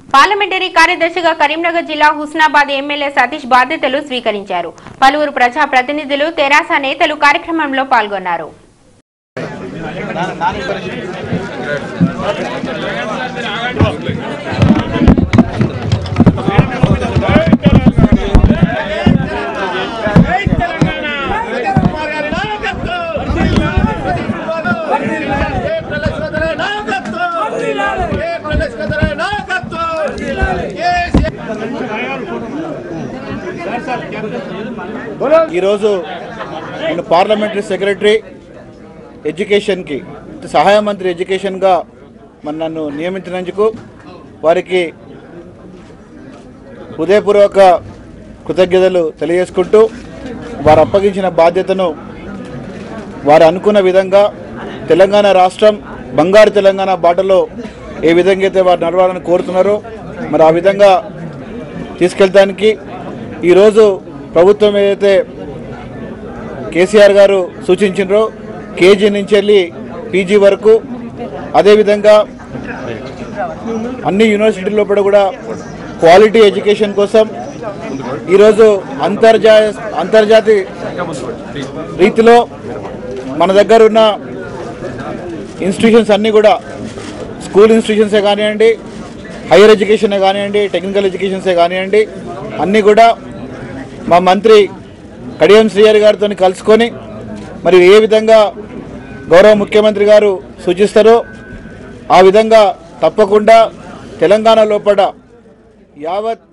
parliamentary కార్యదర్శిగా కరీంనగర్ జిల్లా Husnabad MLA Satish బాధ్యతలు స్వీకరించారు పలువురు ప్రజా ప్రతినిధులు తెరాస నేతలు కార్యక్రమంలో పాల్గొన్నారు ఈరోజు నేను పార్లమెంటరీ సెక్రటరీ ఎడ్యుకేషన్కి సహాయ మంత్రి ఎడ్యుకేషన్గా మరి నన్ను నియమించినందుకు వారికి హృదయపూర్వక కృతజ్ఞతలు తెలియజేసుకుంటూ వారు అప్పగించిన బాధ్యతను వారు అనుకున్న విధంగా తెలంగాణ రాష్ట్రం బంగారు తెలంగాణ బాటలో ఏ విధంగా అయితే వారు నడవాలని కోరుతున్నారో మరి ఆ విధంగా తీసుకెళ్తానికి ఈరోజు ప్రభుత్వం ఏదైతే కేసీఆర్ గారు సూచించారో కేజీ నుంచి వెళ్ళి పీజీ వరకు అదేవిధంగా అన్ని యూనివర్సిటీల్లో కూడా క్వాలిటీ ఎడ్యుకేషన్ కోసం ఈరోజు అంతర్జా అంతర్జాతీయ రీతిలో మన దగ్గర ఉన్న ఇన్స్టిట్యూషన్స్ అన్నీ కూడా స్కూల్ ఇన్స్టిట్యూషన్సే కానివ్వండి హైయర్ ఎడ్యుకేషనే కానివ్వండి టెక్నికల్ ఎడ్యుకేషన్సే కానివ్వండి అన్నీ కూడా మా మంత్రి కడియం శ్రీహరి గారితో కలుసుకొని మరి ఏ విధంగా గౌరవ ముఖ్యమంత్రి గారు సూచిస్తారో ఆ విధంగా తప్పకుండా తెలంగాణ లోపల యావత్